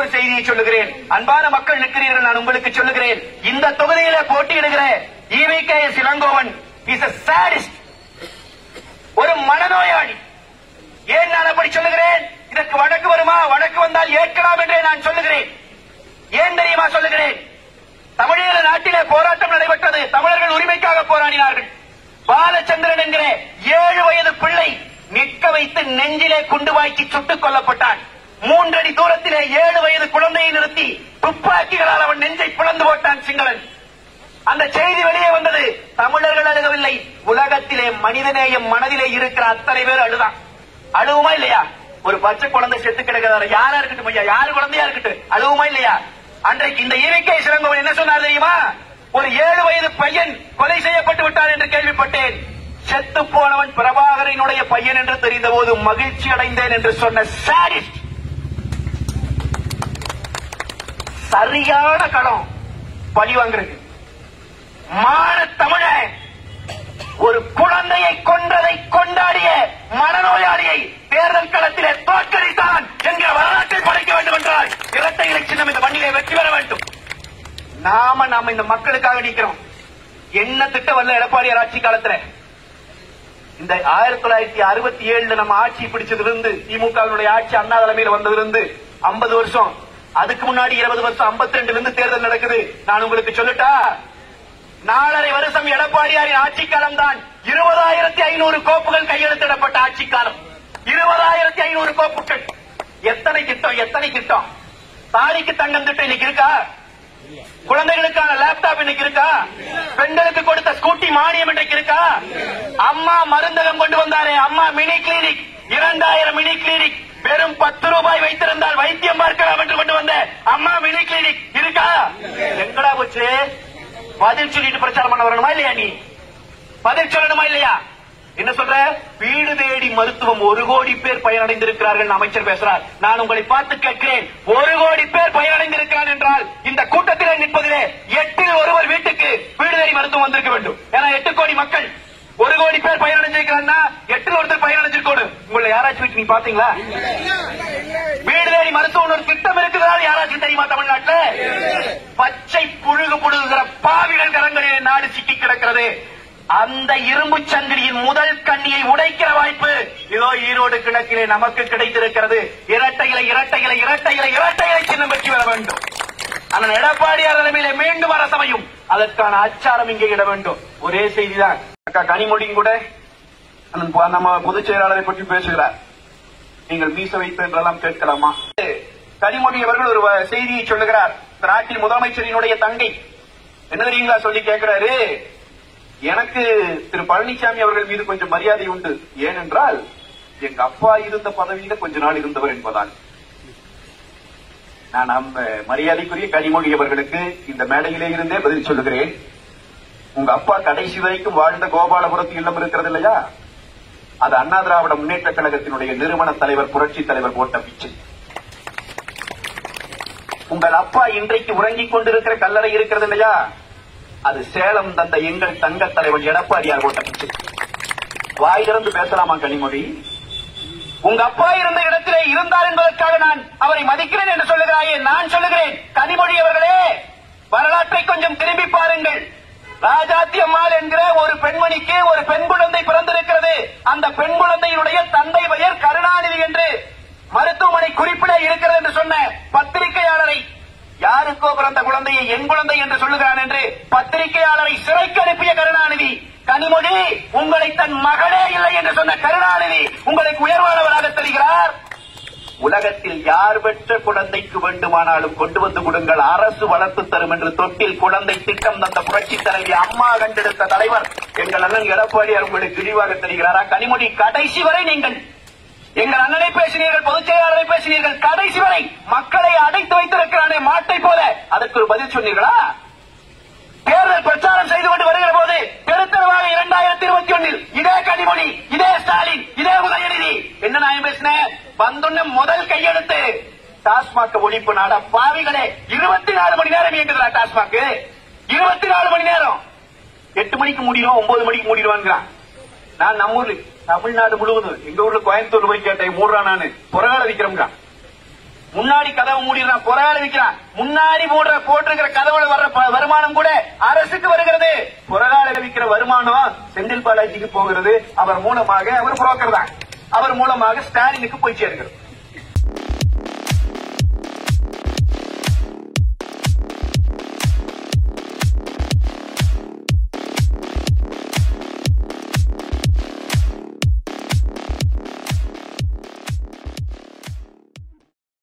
ஒரு செய்தியை சொல்லுகிறேன் அன்பான மக்கள் நிற்கிறீர்கள் நான் உங்களுக்கு சொல்லுகிறேன் இந்த தொகுதியில போட்டியிடுகிற E V K S Elangovan is a sadist ஒரு மனநோயாளி ஏன் நான் அப்படி சொல்லுகிறேன் இதற்கு வழக்கு வருமா வழக்கு வந்தால் ஏற்கலாம் என்றே நான் சொல்லுகிறேன் ஏன் தெரியுமா சொல்லுகிறேன் தமிழீழ நாட்டிலே போராட்டம் நடைபெற்றது தமிழர்கள் உரிமைக்காக போராடினார்கள் பாலச்சந்திரன் என்கிற ஏழு வயது பிள்ளை நிற்க வைத்து நெஞ்சிலே குண்டு வாய்ச்சி சுட்டுக் கொல்லப்பட்டான் மூன்றடி தூரத்திலே ஏழு வயது குழந்தையை நிறுத்தி துப்பாக்கிகளால் அவன் நெஞ்சை பிளந்து போட்டான் சிங்களன் அந்த செய்தி வெளியே வந்தது தமிழர்கள் அழுகவில்லை உலகத்திலே மனிதநேயம் மனதிலே இருக்கிற அத்தனை பேர் அழுதான் அழுவுமா இல்லையா ஒரு பச்சை குழந்தை செத்து கிடக்கிறாரு யாரா இருக்கட்டும் ஐயா யாரு குழந்தையா இருக்கட்டும் அழுவுமா இல்லையா அன்றைக்கு இந்த ஈவிக்கை சிலங்கோவன் என்ன சொன்னார் தெரியுமா ஒரு ஏழு வயது பையன் கொலை செய்யப்பட்டு விட்டான் என்று கேள்விப்பட்டேன் செத்து போனவன் பிரபாகரனுடைய பையன் என்று தெரிந்தபோது மகிழ்ச்சி அடைந்தேன் என்று சொன்ன சாடிஸ்ட் சரியான களம் பழி வாங்குறது மான தமிழன் ஒரு குழந்தையை கொன்றதை கொண்டாடிய மனநோயாளியை தேர்தல் களத்திலே தோற்கடித்தான் என்கிற வரலாற்றை படைக்க வேண்டும் என்றால் இரட்டை இலை சின்னம் இந்த மண்ணிலே வெற்றி பெற வேண்டும் நாம நாம இந்த மக்களுக்காக நிக்கிறோம் என்ன திட்டம் வரல எடப்பாடியார் ஆட்சி காலத்துல இந்த ஆயிரத்தி தொள்ளாயிரத்தி அறுபத்தி ஏழுல நம்ம ஆட்சி பிடிச்சதுல இருந்து திமுகவினுடைய ஆட்சி அண்ணா தலைமையில் வந்ததுல இருந்து ஐம்பது வருஷம் அதுக்கு முன்னாடி இருபது வருஷம் 52 ரெண்டுல இருந்து தேர்தல் நடக்குது நான் உங்களுக்கு சொல்லட்டா நாலரை வருஷம் எடப்பாடியாரின் ஆட்சி காலம் தான் இருபதாயிரத்தி ஐநூறு கோப்புகள் கையெழுத்திடப்பட்ட ஆட்சி காலம் இருபதாயிரத்தி ஐநூறு கோப்புகள் எத்தனை திட்டம் எத்தனை திட்டம் தாலிக்கு தங்கம் திட்டம் இன்னைக்கு இருக்கா குழந்தைகளுக்கான லேப்டாப் இன்னைக்கு இருக்கா பெண்களுக்கு கொடுத்த ஸ்கூட்டி மானியம் இன்றைக்கு இருக்கா அம்மா மருந்தகம் கொண்டு வந்தாரே அம்மா மினி கிளினிக் இரண்டாயிரம் மினி கிளினிக் வெறும் பத்து ரூபாய் வைத்திருந்தால் வைத்தியம் பார்க்கலாம் என்று கொண்டு வந்த அம்மா மினி கிளினிக் இருக்கா எங்கடா போச்சு பதில் சொல்லிட்டு பிரச்சாரம் பண்ண வரணுமா இல்லையா நீ பதில் சொல்லணுமா இல்லையா என்ன சொல்ற வீடு தேடி மருத்துவம் ஒரு கோடி பேர் பயனடைந்திருக்கிறார்கள் அமைச்சர் பேசுறார் நான் உங்களை பார்த்து கேட்கிறேன் ஒரு கோடி பேர் பயனடைந்திருக்கிறார் என்றால் இந்த கூட்டத்திலே நிற்பதிலே எட்டில் ஒருவர் வீட்டுக்கு வீடு தேடி மருத்துவம் வந்திருக்க வேண்டும் ஏன்னா எட்டு கோடி மக்கள் ஒரு கோடி பேர் பயனடைஞ்சிருக்கிறான்னா எட்டில் ஒருத்தர் பயனடைஞ்சிருக்கணும் உங்களை யாராச்சும் வீட்டு நீங்க பாத்தீங்களா வீடு தேடி மருத்துவம் ஒரு திட்டம் இருக்குதா யாராச்சும் தெரியுமா தமிழ்நாட்டுல பச்சை புழுகு புழுகுகிற பாவிகள் கரங்களிலே நாடு சிக்கி கிடக்கிறது அந்த இரும்பு சங்கிலியின் முதல் கண்ணியை உடைக்கிற வாய்ப்பு இதோ ஈரோடு கிழக்கிலே நமக்கு கிடைத்திருக்கிறது இரட்டைகளை இரட்டைகளை இரட்டைகளை இரட்டைகளை சின்னம் பெற்று வர வேண்டும் ஆனால் எடப்பாடியார் தலைமையிலே மீண்டும் அரசமையும் அதற்கான அச்சாரம் இங்கே இட வேண்டும் ஒரே செய்திதான் அக்கா கனிமொழியும் கூட அண்ணன் ப- நம்ம பொதுச் செயலாளரை பற்றி பேசுகிறார் நீங்கள் மீச வைத்து என்றெல்லாம் கேட்கலாமா கனிமொழி அவர்கள் ஒரு வ- செய்தியை சொல்லுகிறார் இந்த நாட்டில் முதலமைச்சரினுடைய தங்கை என்ன தெரியுங்களா சொல்லி கேட்கிறாரு எனக்கு திரு பழனிசாமி அவர்கள் மீது கொஞ்சம் மரியாதை உண்டு ஏனென்றால் எங்க அப்பா இருந்த பதவியில கொஞ்ச நாள் இருந்தவர் என்பதால் நான் அந்த மரியாதைக்குரிய கனிமொழி அவர்களுக்கு இந்த மேடையிலே இருந்தே பதில் சொல்லுகிறேன் உங்க அப்பா கடைசி வரைக்கும் வாழ்ந்த கோபாலபுரத்து இல்லம் இருக்கிறது இல்லையா அது அண்ணா திராவிட முன்னேற்ற கழகத்தினுடைய நிறுவன தலைவர் புரட்சி தலைவர் போட்ட பிச்சை உங்கள் அப்பா இன்றைக்கு உறங்கிக் கொண்டிருக்கிற கல்லறை இருக்கிறது இல்லையா அது சேலம் தந்த எங்கள் தங்க தலைவர் எடப்பாடியார் போட்ட பிச்சை வாய் திறந்து பேசலாமா கனிமொழி உங்க அப்பா இருந்த இடத்திலே இருந்தார் என்பதற்காக நான் அவரை மதிக்கிறேன் என்று சொல்லுகிறாயே நான் சொல்லுகிறேன் கனிமொழி அவர்களே வரலாற்றை கொஞ்சம் திரும்பி பாருங்கள் ராஜாத்தி அம்மாள் என்கிற ஒரு பெண்மணிக்கு ஒரு பெண் குழந்தை பிறந்திருக்கிறது அந்த பெண் குழந்தையினுடைய தந்தை பெயர் கருணாநிதி என்று மருத்துவமனை குறிப்பிட இருக்கிறது என்று சொன்ன பத்திரிகையாளரை யாருக்கோ பிறந்த குழந்தையை என் குழந்தை என்று சொல்லுகிறான் என்று பத்திரிகையாளரை சிறைக்கு அனுப்பிய கருணாநிதி கனிமொழி உங்களை தன் மகளே இல்லை என்று சொன்ன கருணாநிதி உங்களுக்கு உயர்வானவராக தெரிகிறார் உலகத்தில் யார் பெற்ற குழந்தைக்கு வேண்டுமானாலும் கொண்டு வந்து கொடுங்கள் அரசு வளர்த்து தரும் என்று தொட்டில் குழந்தை திட்டம் தந்த புரட்சி தலைவி அம்மா கண்டெடுத்த தலைவர் எங்கள் அண்ணன் எடப்பாடியார் உங்களுக்கு இழிவாக தெரிகிறாரா கனிமொழி கடைசி வரை நீங்கள் எங்கள் அண்ணனை பேசினீர்கள் பொதுச் செயலாளரை பேசினீர்கள் கடைசி வரை மக்களை அடைத்து வைத்திருக்கிறானே மாட்டை போல அதற்கு ஒரு பதில் சொன்னீர்களா தேர்தல் பிரச்சாரம் செய்து கொண்டு வருகிற போது தெருத்தரவாக இரண்டாயிரத்தி இருபத்தி ஒன்னில் இதே கனிமொழி இதே ஸ்டாலின் இதே உதயநிதி என்ன நான் பேசினேன் வந்துள்ள முதல் கையெழுத்து டாஸ்மாக் ஒழிப்பு நாட பாவிகளே இருபத்தி நாலு மணி நேரம் இயங்குதா டாஸ்மாக் இருபத்தி நாலு மணி நேரம் எட்டு மணிக்கு மூடிடுவோம் ஒன்பது மணிக்கு மூடிடுவாங்கிறான் நான் நம்ம ஊர்ல தமிழ்நாடு முழுவதும் எங்க ஊர்ல கோயம்புத்தூர் போய் கேட்டேன் மூடுறா நானு புறகால விக்கிறோம்ங்க முன்னாடி கதவு மூடிடுறான் புறகால விற்கிறான் முன்னாடி மூடுற போட்டிருக்கிற கதவுல வர்ற ப- வருமானம் கூட அரசுக்கு வருகிறது புறகால விற்கிற வருமானம் செந்தில் பாலாஜிக்கு போகிறது அவர் மூலமாக அவர் புரோக்கர் தான் அவர் மூலமாக ஸ்டாலினுக்கு போய் சேர்கிறது